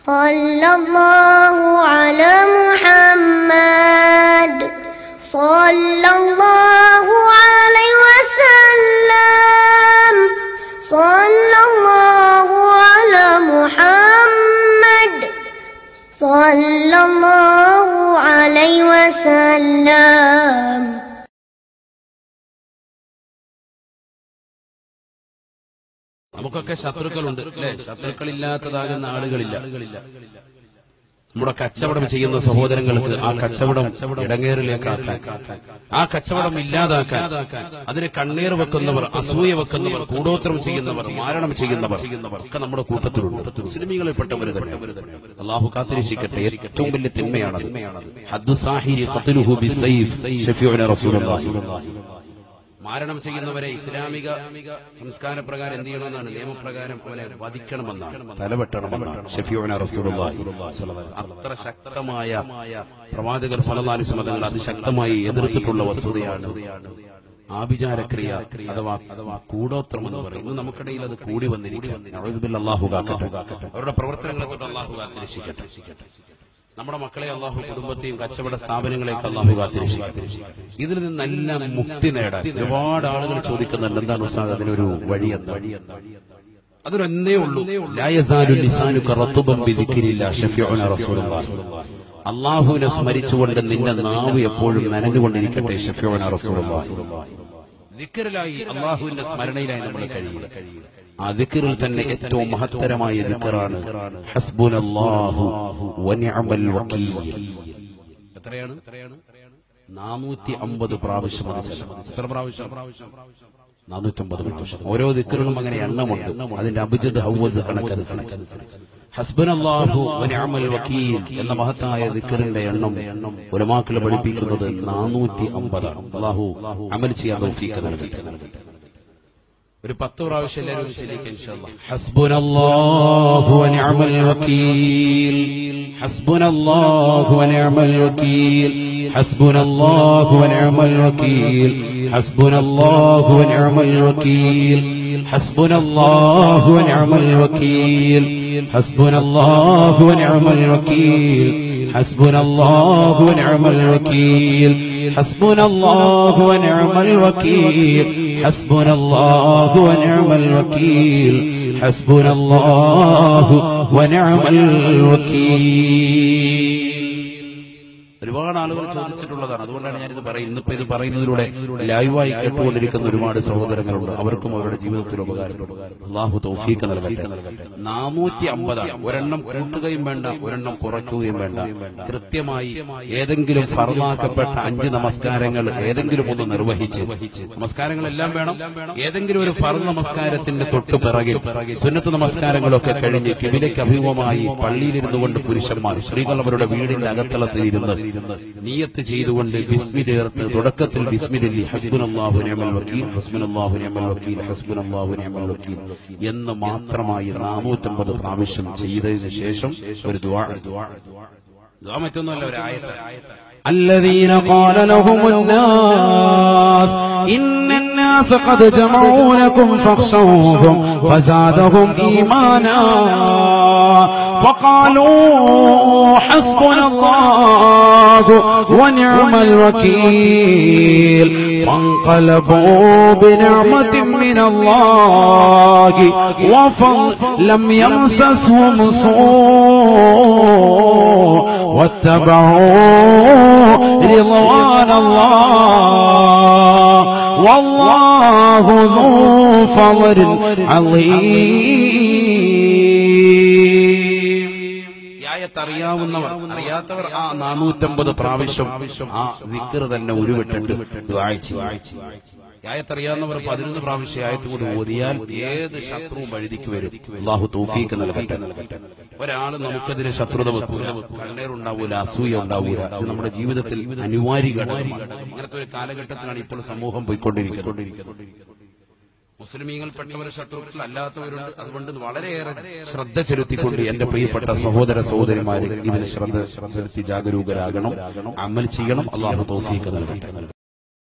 صلى الله على محمد صلى الله عليه وسلم صلى الله على محمد صلى الله عليه وسلم നമുക്കൊക്കെ ശത്രുക്കളുണ്ട് അല്ലെ ശത്രുക്കളില്ലാത്തതാകുന്ന ആളുകളില്ല നമ്മുടെ കച്ചവടം ചെയ്യുന്ന സഹോദരങ്ങൾക്ക് ആ കച്ചവടം ഇടങ്ങേറിലേക്കാക്കാൻ ആ കച്ചവടം ഇല്ലാതാക്കാൻ അതിന് കണ്ണീർ വെക്കുന്നവർ അസൂയ വെക്കുന്നവർ കൂടോത്രം ചെയ്യുന്നവർ മാരണം ചെയ്യുന്നവർ ഒക്കെ നമ്മുടെ കൂട്ടത്തിലുണ്ട് മുസ്ലിമീങ്ങളിൽപ്പെട്ടവർ തന്നെ അള്ളാഹു കാത്തിരക്ഷിക്കട്ടെ ഏറ്റവും വലിയ തിന്മയാണ് ഹദ്ദു സാഹിരി ഖത്ലുഹു ബിസൈഫ് ഷഫീഉന റസൂലുള്ളാഹി മാരണം ചെയ്യുന്നവരെ ഇസ്ലാമിക സംസ്കാര പ്രകാരം എന്ത് ചെയ്യണമെന്നാണ് നിയമപ്രകാരം അവനെ വധിക്കണമെന്നാണ് തലവെട്ടണമെന്നാണ് ഷഫീഉന റസൂലുള്ളാഹി അത്ര ശക്തമായ പ്രവാചകർ സല്ലല്ലാഹു അലൈഹി വസല്ലം തങ്ങൾ അതിശക്തമായി എതിർത്തിട്ടുള്ള വസ്തുതയാണ് ആഭിചാരക്രിയ അഥവാ അഥവാ കൂടോത്രം എന്ന് പറയും ഇന്ന് നമുക്കിടയിൽ അത് കൂടി വന്നിരിക്കും അള്ളാഹു കാക്കട്ടെ അവരുടെ പ്രവർത്തനങ്ങളെ തൊട്ട് അള്ളാഹു കാത്തിരക്ഷിക്കട്ടെ നമ്മുടെ മക്കളെ അള്ളാഹു കുടുംബത്തെയും കച്ചവട സ്ഥാപനങ്ങളെയൊക്കെ അള്ളാഹു കാത്തിരക്ഷിക്കട്ടെ ഇതിൽ നിന്നെല്ലാം മുക്തി നേടാൻ ഒരുപാട് ആളുകൾ ചോദിക്കുന്നുണ്ട് എന്താണ് ഉസ്താദ് അതിനൊരു വഴി എന്താ അതൊരെന്നേ ഉള്ളൂ ലാ യസാലു ലിസാനുക റത്തുബൻ ബിദിക്രില്ലാ ഷഫീഉന റസൂലുള്ളാഹി അള്ളാഹുവിനെ സ്മരിച്ചുകൊണ്ട് നിന്റെ നാവ് എപ്പോഴും നനഞ്ഞുകൊണ്ടിരിക്കട്ടെ ഷഫീഉന റസൂലുള്ളാഹി ദിക്റിലായി അള്ളാഹുവിന്റെ സ്മരണയിലായി നമ്മൾ കഴിയുക ആ ദിക്റിൽ തന്നെ ഏറ്റവും മഹത്തരമായ ദിക്റാണ് ഹസ്ബുനല്ലാഹു വനിഅമൽ വക്കീൽ എത്രയാണ് നാനൂറ്റി അമ്പത് പ്രാവശ്യം അത് ചെല്ലണം. എത്ര പ്രാവശ്യം നാനൂറ്റമ്പത് പ്രാവശ്യം ഓരോ ദിക്കറിനും അങ്ങനെ എണ്ണമുണ്ട് അതിന്റെ അഭിജിത് ഹൗവസ് കണക്കനുസരിച്ച് ഹസ്ബനല്ലാഹു വനിഅമൽ വക്കീൽ എന്ന മഹത്തായ ദിക്കറിന്റെ എണ്ണം ഉലമാക്കൾ പഠിപ്പിക്കുന്നത് നാനൂറ്റി അമ്പതാണ് അള്ളാഹു അമൽ ചെയ്യാൻ തൗഫീഖ് നൽകട്ടെ ഒരു പത്ത് പ്രാവശ്യം എല്ലാവരും ശരിക്കും ഹസ്ബുനല്ലാഹു വനിഅമൽ വക്കീൽ ഹസ്ബുനല്ലാഹു വനിഅമൽ വക്കീൽ ഹസ്ബുനല്ലാഹു വനിഅമൽ വക്കീൽ ഹസ്ബുനല്ലാഹു വനിഅമൽ വക്കീൽ ഹസ്ബുനല്ലാഹു വനിഅമൽ വക്കീൽ ഹസ്ബുനല്ലാഹു വനിഅമൽ വക്കീൽ ഹസ്ബുനല്ലാഹു വനിഅമൽ വക്കീൽ ഹസ്ബുനല്ലാഹു വനിഅമൽ വക്കീൽ ഹസ്ബുനല്ലാഹു വനിഅമൽ വക്കീൽ ഹസ്ബുനല്ലാഹു വനിഅമൽ വക്കീൽ ഒരുപാട് ആളുകൾ ചോദിച്ചിട്ടുള്ളതാണ് അതുകൊണ്ടാണ് ഞാനിത് പറയുന്നത് ഇന്നിപ്പോ ഇത് പറയുന്നതിലൂടെ ലൈവായി കേട്ടുകൊണ്ടിരിക്കുന്ന ഒരുപാട് സഹോദരങ്ങളുണ്ട് അവർക്കും അവരുടെ ജീവിതത്തിൽ ഉപകാരപ്പെടും അള്ളാഹു തൗഫീഖ് നൽകട്ടെ നാനൂറ്റി അമ്പതാണ് ഒരെണ്ണം കൂട്ടുകയും വേണ്ട ഒരെണ്ണം കുറയ്ക്കുകയും വേണ്ട കൃത്യമായി ഏതെങ്കിലും ഫർമാക്കപ്പെട്ട അഞ്ച് നമസ്കാരങ്ങൾ ഏതെങ്കിലും ഒന്ന് നിർവഹിച്ച് നമസ്കാരങ്ങളെല്ലാം വേണം ഏതെങ്കിലും ഒരു ഫർ നമസ്കാരത്തിന്റെ തൊട്ട് പിറകിൽ സുന്നത്ത് നമസ്കാരങ്ങളൊക്കെ കഴിഞ്ഞ് കിബിലയ്ക്ക് അഭിമുഖമായി പള്ളിയിലിരുന്നു കൊണ്ട് പുരുഷന്മാർ സ്ത്രീകൾ അവരുടെ വീടിന്റെ അകത്തളത്തിൽ ഇരുന്ന് നിയത്ത് ചെയ്തുകൊണ്ട് ബിസ്മി ചേർത്ത് തുടക്കത്തിൽ ബിസ്മിലി ഹസ്ബുനല്ലാഹു നിഅമൽ വക്കീൽ ഹസ്ബുനല്ലാഹു നിഅമൽ വക്കീൽ ഹസ്ബുനല്ലാഹു നിഅമൽ വക്കീൽ എന്ന് മാത്രമായി നാനൂറ്റമ്പത് പ്രാവശ്യം ചെയ്തതിനു ശേഷം ഒരു ദുആ ദുആ മറ്റൊന്നുമല്ല ഒരു ആയത്ത് الذين قال لهم الناس إن الناس قد جمعوا لكم فاخشوهم فزادهم إيمانا فقالوا حسبنا الله ونعم الوكيل فانقلبوا بنعمة من الله وفضل لم يمسسهم سوء واتبعوا رضوان الله والله ذو فضل عظيم ഈ ആയത്ത് അറിയാവുന്നവർ അറിയാത്തവർ ആ നാനൂറ്റമ്പത് പ്രാവശ്യം ആ വിക്കർ തന്നെ ഉരുവിട്ടിട്ട് ദുആ ചെയ്യും. ഈ ആയത്ത് അറിയാവുന്നവർ പതിനൊന്ന് പ്രാവശ്യം ആയത്ത് കൂടി ഓതിയാൽ ഏത് ശത്രുവും വഴുതിക്ക് വരും അള്ളാഹു തൗഫീക്ക് നൽകട്ടെ ഒരാള് നമുക്കെതിരെ ശത്രുത വെക്കൂല കണ്ണേറുണ്ടാവൂല അസൂയ ഉണ്ടാവൂല ഇത് നമ്മുടെ ജീവിതത്തിൽ അനിവാര്യ ഘടകമാണ് അങ്ങനത്തെ ഒരു കാലഘട്ടത്തിലാണ് ഇപ്പോൾ സമൂഹം പോയിക്കൊണ്ടിരിക്കുന്നത് മുസ്ലിമീങ്ങൾപ്പെട്ടവർ ശത്രുക്കൾ അല്ലാത്തവരുണ്ട് അതുകൊണ്ട് വളരെയേറെ ശ്രദ്ധ ചെലുത്തിക്കൊണ്ട് എന്റെ പ്രിയപ്പെട്ട സഹോദര സഹോദരിമാരെ ഇതിന് ശ്രദ്ധ ചെലുത്തി ജാഗരൂകരാകണം അമൽ ചെയ്യണം അള്ളാഹു തൗഫീഖ് നൽകട്ടെ